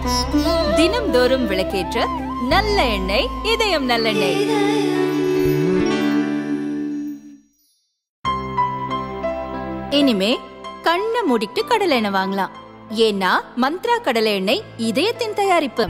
தினம்தோறும் விளக்கேற்ற நல்ல எண்ணெய் இதயம் நல்லெண்ணெய் இனிமே கண்ணை மூடிட்டு கடலை எண்ணெய் வாங்கலாம் ஏன்னா மந்த்ரா கடலை எண்ணெய் இதயத்தின் தயாரிப்பு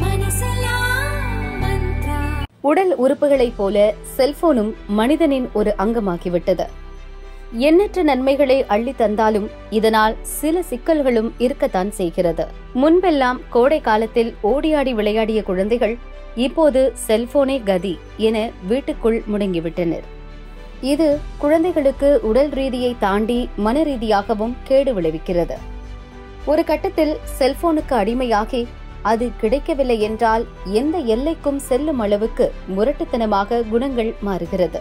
உடல் உறுப்புகளைப் போல செல்போனும் மனிதனின் ஒரு அங்கமாகிவிட்டது எண்ணற்ற நன்மைகளை அள்ளி தந்தாலும் இதனால் சில சிக்கல்களும் இருக்கத்தான் செய்கிறது முன்பெல்லாம் கோடை காலத்தில் ஓடியாடி விளையாடிய குழந்தைகள் இப்போது செல்போனே கதி என வீட்டுக்குள் முடங்கிவிட்டனர் இது குழந்தைகளுக்கு உடல் ரீதியை தாண்டி மன ரீதியாகவும் கேடு விளைவிக்கிறது ஒரு கட்டத்தில் செல்போனுக்கு அடிமையாகி அது கிடைக்கவில்லை என்றால் எந்த எல்லைக்கும் செல்லும் அளவுக்கு முரட்டுத்தனமாக குணங்கள் மாறுகிறது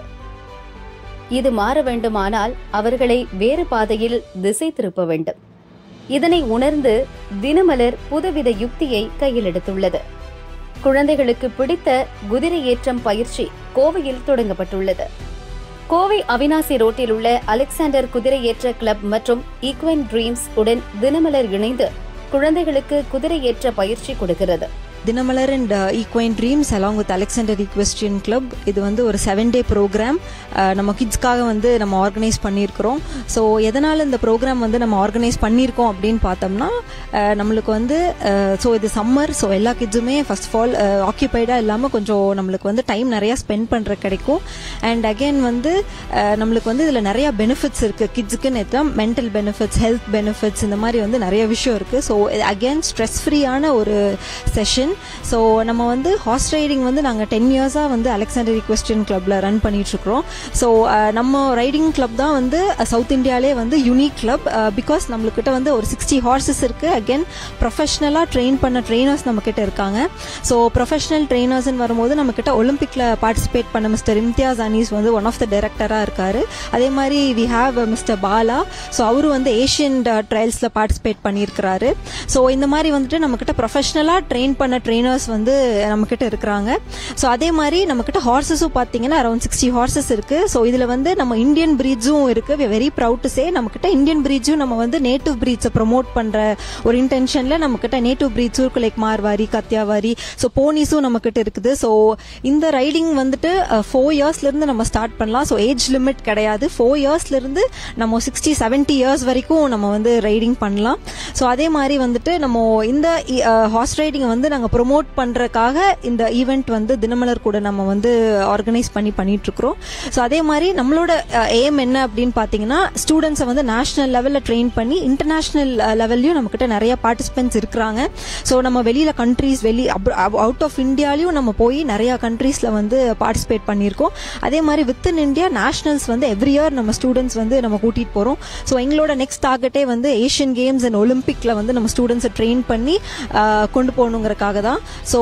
இது மாற வேண்டுமானால் அவர்களை வேறு பாதையில் திசை திருப்ப வேண்டும் இதனை உணர்ந்து தினமலர் புதுவித யுக்தியை கையில் எடுத்துள்ளது குழந்தைகளுக்கு பிடித்த குதிரை ஏற்றம் பயிற்சி கோவையில் தொடங்கப்பட்டுள்ளது கோவை அவினாசி ரோட்டில் உள்ள அலெக்சாண்டர் குதிரை ஏற்ற கிளப் மற்றும் ஈக்வன் ட்ரீம்ஸ் உடன் தினமலர் இணைந்து குழந்தைகளுக்கு குதிரை ஏற்ற பயிற்சி கொடுக்கிறது Dinamalar and equine dreams along with Alexander equestrian club இது வந்து ஒரு செவன் டே ப்ரோக்ராம் நம்ம கிட்ஸ்க்காக வந்து நம்ம ஆர்கனைஸ் பண்ணியிருக்கிறோம் ஸோ எதனால் இந்த ப்ரோக்ராம் வந்து நம்ம ஆர்கனைஸ் பண்ணியிருக்கோம் அப்படின்னு பார்த்தோம்னா அஹ், நம்மளுக்கு வந்து ஸோ இது சம்மர் ஸோ எல்லா கிட்ஸுமே ஃபர்ஸ்ட் ஆஃப் ஆல் ஆக்கியபைடாக இல்லாமல் கொஞ்சம் நம்மளுக்கு வந்து டைம் நிறையா ஸ்பெண்ட் பண்ணுற கிடைக்கும் அண்ட் அகெயின் வந்து அஹ், நம்மளுக்கு வந்து இதில் நிறையா பெனிஃபிட்ஸ் இருக்குது கிட்ஸுக்குன்னு எடுத்தால் மென்டல் பெனிஃபிட்ஸ் ஹெல்த் பெனிஃபிட்ஸ் இந்த மாதிரி வந்து நிறைய விஷயம் இருக்குது ஸோ அகெயின் ஸ்ட்ரெஸ் ஃப்ரீயான ஒரு செஷன் ஸோ நம்ம வந்து ஹார்ஸ் ரைடிங் வந்து நாங்கள் டென் இயர்ஸாக வந்து அலெக்சாண்டர் ஈக்வெஸ்டியன் கிளப்பில் ரன் பண்ணிகிட்ருக்குறோம் ஸோ நம்ம ரைடிங் கிளப் தான் வந்து சவுத் இந்தியாவிலே வந்து யூனிக் கிளப் பிகாஸ் நம்மளுக்கிட்ட வந்து ஒரு சிக்ஸ்டி ஹார்சஸ் இருக்குது அகெயின் ப்ரொஃபஷ்னலாக ட்ரெயின் பண்ண ட்ரெயினர்ஸ் நம்மக்கிட்ட இருக்காங்க ஸோ ப்ரொஃபஷனல் ட்ரெயினர்ஸ்னு வரும்போது நம்மக்கிட்ட ஒலிம்பிக்கில் பார்ட்டிசிபேட் பண்ண மிஸ்டர் இம்தியாஸ் அனீஸ் வந்து ஒன் ஆஃப் த டைரக்டராக இருக்காரு அதே மாதிரி we have mister Bala so அவரு வந்து ஏஷியன் ட்ரையல்ஸில் பார்ட்டிசிபேட் பண்ணியிருக்கிறாரு ஸோ இந்த மாதிரி வந்துட்டு நம்மக்கிட்ட ப்ரொஃபஷனலாக ட்ரெயின் பண்ண ட்ரெயினர்ஸ் வந்து நம்மக்கிட்ட இருக்கிறாங்க ஸோ அதே மாதிரி நம்மக்கிட்ட ஹார்சஸும் பார்த்தீங்கன்னா அரௌண்ட் சிக்ஸ்டி ஹார்சஸ் இருக்கு ஸோ இதில் வந்து நம்ம இந்தியன் பிரீட்ஸும் இருக்கு வெரி ப்ரவுட் டு சே நம்மக்கிட்ட இந்தியன் பிரீட்ஸும் நம்ம வந்து நேட்டிவ் பிரீட்ஸை ப்ரொமோட் பண்ணுற ஒரு இன்டென்ஷனில் நம்மக்கிட்ட நேட்டிவ் பிரீட்ஸும் இருக்கு லைக் மார்வாரி கத்தியாவாரி ஸோ போனீஸும் நம்மக்கிட்ட இருக்குது ஸோ இந்த ரைடிங் வந்துட்டு ஃபோர் இயர்ஸ்லேருந்து நம்ம ஸ்டார்ட் பண்ணலாம் ஸோ ஏஜ் லிமிட் கிடையாது ஃபோர் இயர்ஸ்லேருந்து நம்ம சிக்ஸ்டி செவன்ட்டி இயர்ஸ் வரைக்கும் நம்ம வந்து ரைடிங் பண்ணலாம் ஸோ அதே மாதிரி வந்துட்டு நம்ம இந்த ஹார்ஸ் ரைடிங்கை வந்து நாங்கள் ப்ரொமோட் பண்ணுறக்காக இந்த ஈவெண்ட் வந்து தினமலர் கூட நம்ம வந்து ஆர்கனைஸ் பண்ணி பண்ணிட்டு இருக்கிறோம் ஸோ அதே மாதிரி நம்மளோட எய்ம் என்ன அப்படின்னு பார்த்தீங்கன்னா ஸ்டூடெண்ட்ஸை வந்து நேஷனல் லெவலில் ட்ரெயின் பண்ணி இன்டர்நேஷனல் லெவல்லையும் நம்மக்கிட்ட நிறைய பார்ட்டிசிபென்ட்ஸ் இருக்கிறாங்க ஸோ நம்ம வெளியில் கண்ட்ரீஸ் வெளி அவுட் ஆஃப் இந்தியாலையும் நம்ம போய் நிறைய கண்ட்ரீஸில் வந்து பார்ட்டிசிபேட் பண்ணியிருக்கோம் அதே மாதிரி வித் இன் இந்தியா நேஷனல்ஸ் வந்து எவ்ரி இயர் நம்ம ஸ்டூடெண்ட்ஸ் வந்து நம்ம கூட்டிகிட்டு போகிறோம் ஸோ எங்களோட நெக்ஸ்ட் டார்கெட்டே வந்து ஏஷியன் கேம்ஸ் அண்ட் ஒலிம்பிக்கில் வந்து நம்ம ஸ்டூடெண்ட்ஸை ட்ரெயின் பண்ணி ஆஹ், கொண்டு போகணுங்கிறக்காக தான் ஸோ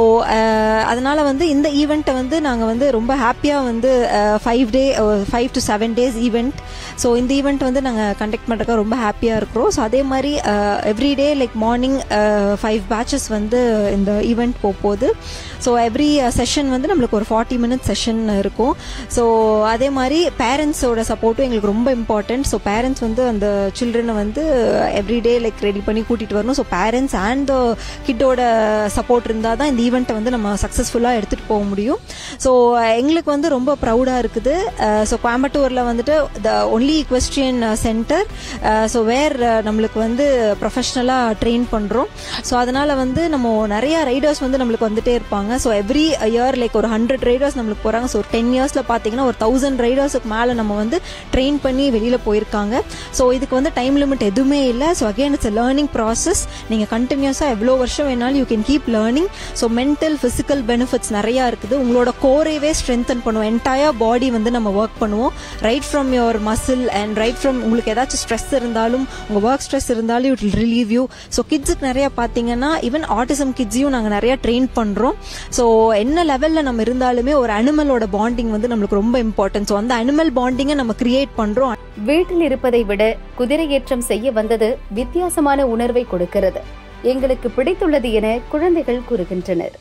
அதனால வந்து இந்த ஈவெண்ட்டை வந்து நாங்கள் வந்து ரொம்ப ஹாப்பியாக வந்து five day five to seven days event so இந்த ஈவெண்ட் வந்து நாங்கள் கண்டக்ட் பண்ணுறதுக்கு ரொம்ப ஹாப்பியாக இருக்கிறோம் ஸோ அதே மாதிரி every day like morning five batches வந்து இந்த ஈவெண்ட் போக போகுது ஸோ எவ்ரி செஷன் வந்து நம்மளுக்கு ஒரு ஃபார்ட்டி மினிட்ஸ் செஷன் இருக்கும் ஸோ அதே மாதிரி பேரண்ட்ஸோட சப்போர்ட்டும் எங்களுக்கு ரொம்ப இம்பார்ட்டன்ட் ஸோ பேரண்ட்ஸ் வந்து அந்த சில்ட்ரனை வந்து எவ்ரி டே லைக் ரெடி பண்ணி கூட்டிகிட்டு வரணும் ஸோ பேரண்ட்ஸ் அண்ட் த கிட்டோட சப்போர்ட் இருந்தால் தான் இந்த ஈவெண்ட்டை வந்து நம்ம சக்ஸஸ்ஃபுல்லாக எடுத்துகிட்டு போக முடியும் ஸோ எங்களுக்கு வந்து ரொம்ப ப்ரௌடாக இருக்குது ஸோ கோயம்புத்தூரில் வந்துட்டு the only equestrian centre so where நம்மளுக்கு வந்து ப்ரொஃபஷ்னலாக ட்ரெயின் பண்ணுறோம் ஸோ அதனால் வந்து நம்ம நிறைய ரைடர்ஸ் வந்து நம்மளுக்கு வந்துட்டே இருப்பாங்க ஸோ எவ்ரி இயர் லைக் ஒரு ஹண்ட்ரட் ரைடர்ஸ் நம்மளுக்கு போகிறாங்க ஸோ ஒரு டென் இயர்ஸில் பார்த்தீங்கன்னா ஒரு தௌசண்ட் ரைடர்ஸுக்கு மேலே நம்ம வந்து ட்ரெயின் பண்ணி வெளியில் போயிருக்காங்க ஸோ இதுக்கு வந்து டைம் லிமிட் எதுவுமே இல்லை so again it's learning process நீங்கள் கண்டினியூஸாக எவ்வளோ வருஷம் வேணாலும் you can keep learning so mental physical benefits நிறையா இருக்குது உங்களோட கோரைவே ஸ்ட்ரென்தன் பண்ணுவோம் என்டையர் பாடி வந்து நம்ம ஒர்க் பண்ணுவோம் right from your muscle and right from உங்களுக்கு ஏதாச்சும் ஸ்ட்ரெஸ் இருந்தாலும் உங்கள் ஒர்க் ஸ்ட்ரெஸ் இருந்தாலும் it will relieve you so கிட்ஸுக்கு நிறைய பார்த்தீங்கன்னா ஈவன் ஆட்டிசம் கிட்ஸையும் நாங்கள் நிறைய ட்ரெயின் பண்ணுறோம் ஸோ என்ன லெவலில் நம்ம இருந்தாலுமே ஒரு அனிமலோட பாண்டிங் வந்து நம்மளுக்கு ரொம்ப இம்பார்ட்டன்ட் ஸோ அந்த அனிமல் பாண்டிங்கை நம்ம கிரியேட் பண்ணுறோம் வீட்டில் இருப்பதை விட குதிரை ஏற்றம் செய்ய வந்தது வித்தியாசமான உணர்வை கொடுக்கிறது எங்களுக்கு பிடித்துள்ளது என குழந்தைகள் கூறுகின்றனர்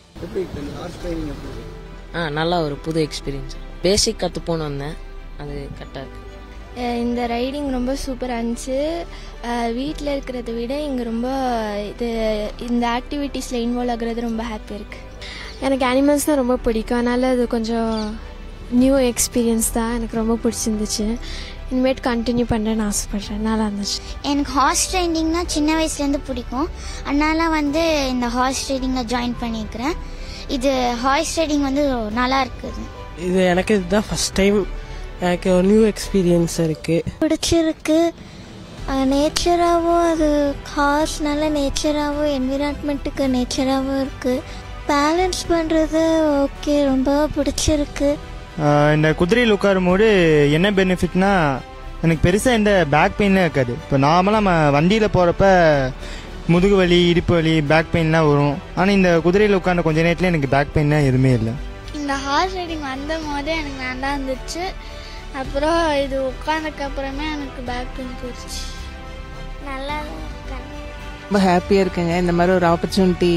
ஆ நல்லா ஒரு புது எக்ஸ்பீரியன்ஸ் பேசிக் கற்றுப்போன்னு வந்தேன் அது கரெக்டாக இருக்கு அஹ் இந்த ரைடிங் ரொம்ப சூப்பராக இருந்துச்சு வீட்டில் இருக்கிறத விட இங்கே ரொம்ப இது இந்த ஆக்டிவிட்டீஸில் இன்வால்வ் ஆகுறது ரொம்ப ஹாப்பியாக இருக்குது எனக்கு அனிமல்ஸ் தான் ரொம்ப பிடிக்கும் அதனால் அது கொஞ்சம் நியூ எக்ஸ்பீரியன்ஸ் தான் எனக்கு ரொம்ப பிடிச்சிருந்துச்சு இனிமேட் கண்டினியூ பண்ணுறேன்னு ஆசைப்பட்றேன் நல்லா இருந்துச்சு எனக்கு ஹார்ஸ் ரைடிங்னா சின்ன வயசுலேருந்து பிடிக்கும் அதனால வந்து இந்த ஹார்ஸ் ரைடிங்கில் ஜாயின் பண்ணியிருக்கிறேன் இது ஹார்ஸ் ரைடிங் வந்து நல்லா இருக்குது இது எனக்கு இதுதான் ஃபர்ஸ்ட் டைம் எனக்கு ஒரு நியூ எக்ஸ்பீரியன்ஸ் இருக்குது பிடிச்சிருக்கு நேச்சராகவும் அது ஹார்ஸ் நல்ல நேச்சராகவும் என்விரான்மெண்ட்டுக்கு நேச்சராகவும் இருக்குது பேலன்ஸ் பண்ணுறது ஓகே ரொம்ப பிடிச்சிருக்கு ஆஹ் இந்த குதிரையில் உட்காரும்போது என்ன பெனிஃபிட்னா எனக்கு பெருசாக எந்த பேக் பெயின்லாம் இருக்காது இப்போ நார்மலாக நம்ம வண்டியில் போகிறப்ப முதுகு வலி இடுப்பு வலி பேக் பெயின்லாம் வரும் ஆனால் இந்த குதிரையில் உட்கார்ந்த கொஞ்ச நேரத்தில் எனக்கு பேக் பெயின்லாம் எதுவுமே இல்லை இந்த ஹார்ஸ் ரைடிங் வந்த போதே எனக்கு நல்லா இருந்துச்சு அப்புறம் இது உட்காந்ததுக்கு அப்புறமே எனக்கு பேக் பெயின் போயிடுச்சு நல்லா இருக்கேன் ரொம்ப ஹாப்பியாக இருக்குங்க இந்த மாதிரி ஒரு ஆப்பர்ச்சுனிட்டி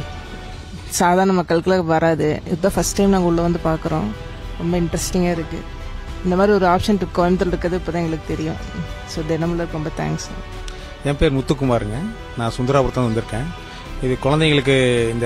சாதாரண மக்களுக்குலாம் வராது இதுதான் ஃபஸ்ட் டைம் நாங்கள் உள்ளே வந்து பார்க்குறோம் ரொம்ப இன்ட்ரெஸ்டிங்காக இருக்குது இந்த மாதிரி ஒரு ஆப்ஷன் கோயம்புத்தூர் இருக்கிறது இப்போ தான் எங்களுக்கு தெரியும் ஸோ தினமலருக்கு ரொம்ப தேங்க்ஸ் என் பேர் முத்துக்குமாருங்க நான் சுந்தராபுரத்தில் வந்திருக்கேன் இது குழந்தைங்களுக்கு இந்த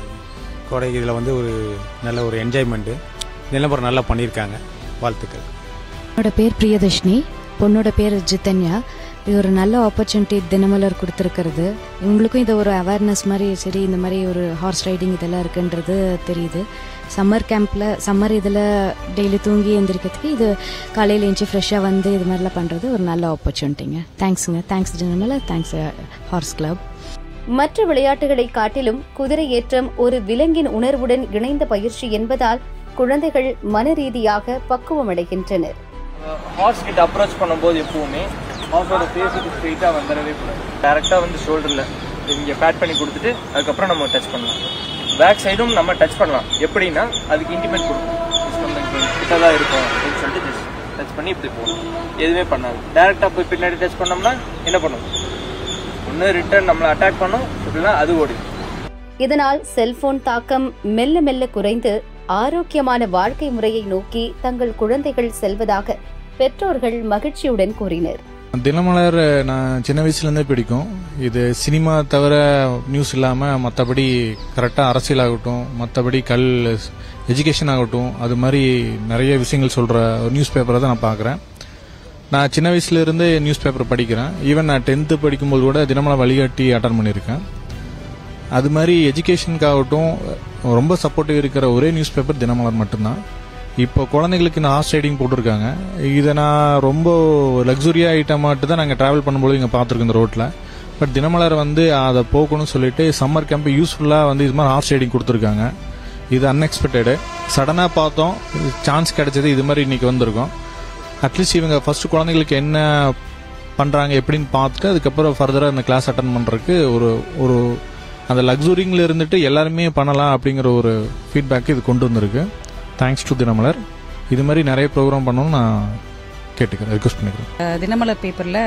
கோடை இதில் வந்து ஒரு நல்ல ஒரு என்ஜாய்மெண்ட்டு நிலம்பரம் நல்லா பண்ணியிருக்காங்க வாழ்த்துக்கள் என்னோட பேர் பிரியதர்ஷினி பொண்ணோட பேர் ஜித்தன்யா இது ஒரு நல்ல ஆப்பர்ச்சுனிட்டி தினமலர் கொடுத்துருக்கிறது உங்களுக்கும் இது ஒரு அவேர்னஸ் மாதிரி சரி இந்த மாதிரி ஒரு ஹார்ஸ் ரைடிங் இதெல்லாம் இருக்குன்றது தெரியுது சம்மர் கேம்பில் சம்மர் இதில் டெய்லி தூங்கி எந்திரிக்கிறதுக்கு இது காலையில் எழுந்துச்சி ஃப்ரெஷ்ஷாக வந்து இது மாதிரிலாம் பண்ணுறது ஒரு நல்ல ஆப்பர்ச்சுனிட்டிங்க தேங்க்ஸுங்க thanks Dinamalar thanks horse club மற்ற விளையாட்டுகளை காட்டிலும் குதிரை ஏற்றம் ஒரு விலங்கின் உணர்வுடன் இணைந்த பயிற்சி என்பதால் குழந்தைகள் மனரீதியாக பக்குவமடைகின்றனர் ஹார்ஸ் கிட்ட அப்ரோச் பண்ணும்போது எப்பவுமே ஹார்ஸோட ஃபேஸுக்கு ஸ்ட்ரெயிட்டாக வந்துடவே கூடாது டேரெக்டாக வந்து ஷோல்டரில் இங்கே பேட் பண்ணி கொடுத்துட்டு அதுக்கப்புறம் நம்ம டச் பண்ணலாம் பேக் சைடும் நம்ம டச் பண்ணலாம் எப்படின்னா அதுக்கு இன்டிமேட் கொடுக்கும் Just நம்ம கிட்ட தான் இருக்கும் அப்படின்னு சொல்லிட்டு ஜஸ்ட் டச் பண்ணி இப்படி போகணும் எதுவுமே பண்ணாது டேரெக்டாக போய் பின்னாடி டச் பண்ணோம்னா என்ன பண்ணும் ஒன்று ரிட்டர்ன் நம்மளை அட்டாக் பண்ணும் இப்படின்னா அது ஓடிடும் இதனால் செல்போன் தாக்கம் மெல்ல மெல்ல குறைந்து ஆரோக்கியமான வாழ்க்கை முறையை நோக்கி தங்கள் குழந்தைகள் செல்வதாக பெற்றோர்கள் மகிழ்ச்சியுடன் கூறினர் தினமலர் நான் சின்ன வயசுலேருந்தே பிடிக்கும் இது சினிமா தவிர நியூஸ் இல்லாமல் மற்றபடி கரெக்டாக அரசியல் ஆகட்டும் மற்றபடி கல் எஜுகேஷன் ஆகட்டும் அது மாதிரி நிறைய விஷயங்கள் சொல்கிற ஒரு நியூஸ் பேப்பரை தான் நான் பார்க்குறேன் நான் சின்ன வயசுலேருந்தே நியூஸ் பேப்பர் படிக்கிறேன் ஈவன் நான் டென்த்து படிக்கும்போது கூட தினமலர் வழிகாட்டி அட்டன் பண்ணியிருக்கேன் அது மாதிரி எஜுகேஷனுக்காகட்டும் ரொம்ப சப்போர்ட்டிவ் இருக்கிற ஒரே நியூஸ் பேப்பர் தினமலர் மட்டும்தான் இப்போ குழந்தைங்களுக்கு நான் ஹார்ஸ் ரைடிங் போட்டிருக்காங்க இதை நான் ரொம்ப லக்ஸுரியா ஐட்டமாட்டு தான் நாங்கள் ட்ராவல் பண்ணும்போது இங்கே பார்த்துருக்கோம் இந்த ரோட்டில் பட் தினமலர் வந்து அதை போக்கணும்னு சொல்லிட்டு சம்மர் கேம்ப் யூஸ்ஃபுல்லாக வந்து இது மாதிரி ஹார்ஸ் ரைடிங் கொடுத்துருக்காங்க இது அன்எக்ஸ்பெக்டடு சடனாக பார்த்தோம் சான்ஸ் கிடைச்சது இது மாதிரி இன்னைக்கு வந்திருக்கோம் அட்லீஸ்ட் இவங்க ஃபர்ஸ்ட் குழந்தைங்களுக்கு என்ன பண்ணுறாங்க எப்படின்னு பார்த்துட்டு அதுக்கப்புறம் ஃபர்தராக இந்த கிளாஸ் அட்டன் பண்ணுறதுக்கு ஒரு ஒரு அந்த லக்ஸுரிங்கில் இருந்துட்டு எல்லாருமே பண்ணலாம் அப்படிங்கிற ஒரு ஃபீட்பேக் இது கொண்டு வந்திருக்கு தேங்க்ஸ் டு தினமலர் இது மாதிரி நிறைய ப்ரோக்ராம் பண்ணணும்னு நான் கேட்டுக்கிறேன் ரிக்வஸ்ட் பண்ணிக்கிறேன் தினமலர் பேப்பரில்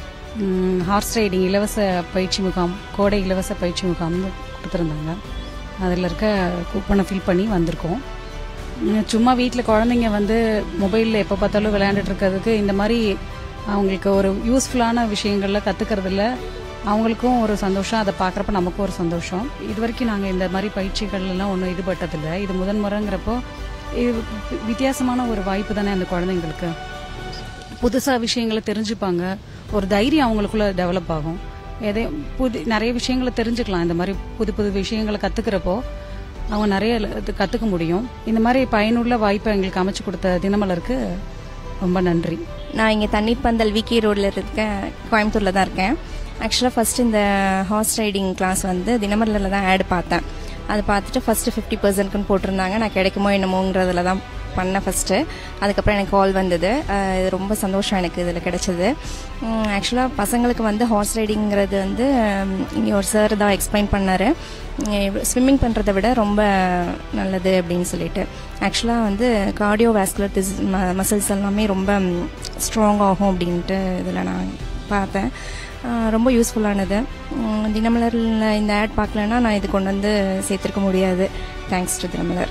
ஹார்ஸ் ரைடிங் இலவச பயிற்சி முகாம் கோடை இலவச பயிற்சி முகாம்னு கொடுத்துருந்தாங்க அதில் இருக்க கூப்பனை ஃபில் பண்ணி வந்திருக்கோம் உம், சும்மா வீட்டில் குழந்தைங்க வந்து மொபைலில் எப்போ பார்த்தாலும் விளையாண்டுட்டு இருக்கிறதுக்கு இந்த மாதிரி அவங்களுக்கு ஒரு யூஸ்ஃபுல்லான விஷயங்களில் கற்றுக்கிறதுல அவங்களுக்கும் ஒரு சந்தோஷம் அதை பார்க்குறப்ப நமக்கும் ஒரு சந்தோஷம் இது வரைக்கும் நாங்கள் இந்த மாதிரி பயிற்சிகள்லாம் ஒன்றும் ஈடுபட்டதில்லை இது முதன் முறைங்கிறப்போ இது வி- வித்தியாசமான ஒரு வாய்ப்பு தானே அந்த குழந்தைங்களுக்கு புதுசாக விஷயங்களை தெரிஞ்சுப்பாங்க ஒரு தைரியம் அவங்களுக்குள்ள டெவலப் ஆகும் எதை புது நிறைய விஷயங்களை தெரிஞ்சுக்கலாம் இந்த மாதிரி புது புது விஷயங்களை கற்றுக்கிறப்போ அவங்க நிறைய இது கற்றுக்க முடியும் இந்த மாதிரி பயனுள்ள வாய்ப்பை எங்களுக்கு அமைச்சு கொடுத்த தினமலருக்கு ரொம்ப நன்றி நான் இங்கே தண்ணீர் பந்தல் விகே ரோடில் இருக்கேன் கோயம்புத்தூரில் தான் இருக்கேன் ஆக்சுவலாக ஃபஸ்ட்டு இந்த ஹார்ஸ் ரைடிங் கிளாஸ் வந்து தினமலரில் தான் ஆட் பார்த்தேன் அது பார்த்துட்டு ஃபஸ்ட்டு ஃபிஃப்டி பர்சன்ட்க்குன்னு போட்டிருந்தாங்க நான் கிடைக்குமோ என்னமோங்கிறதுல தான் பண்ணேன் ஃபஸ்ட்டு அதுக்கப்புறம் எனக்கு கால் வந்தது அஹ் இது ரொம்ப சந்தோஷம் எனக்கு இதில் கிடைச்சது ஆக்சுவலாக பசங்களுக்கு வந்து ஹார்ஸ் ரைடிங்கிறது வந்து இங்கே ஒரு சார் தான் எக்ஸ்பிளைன் பண்ணார் ஸ்விம்மிங் பண்ணுறதை விட ரொம்ப நல்லது அப்படின்னு சொல்லிட்டு ஆக்சுவலாக வந்து கார்டியோ வேஸ்குலர் டிஸ் மசில்ஸ் எல்லாமே ரொம்ப ஸ்ட்ராங் ஆகும் அப்படின்ட்டு இதில் நான் பார்த்தேன் ஆஹ் ரொம்ப யூஸ்ஃபுல்லானது உம் தினமலரில் இந்த ஆட் பார்க்கலன்னா நான் இது கொண்டு வந்து சேர்த்துருக்க முடியாது தேங்க்ஸ் டு தினமலர்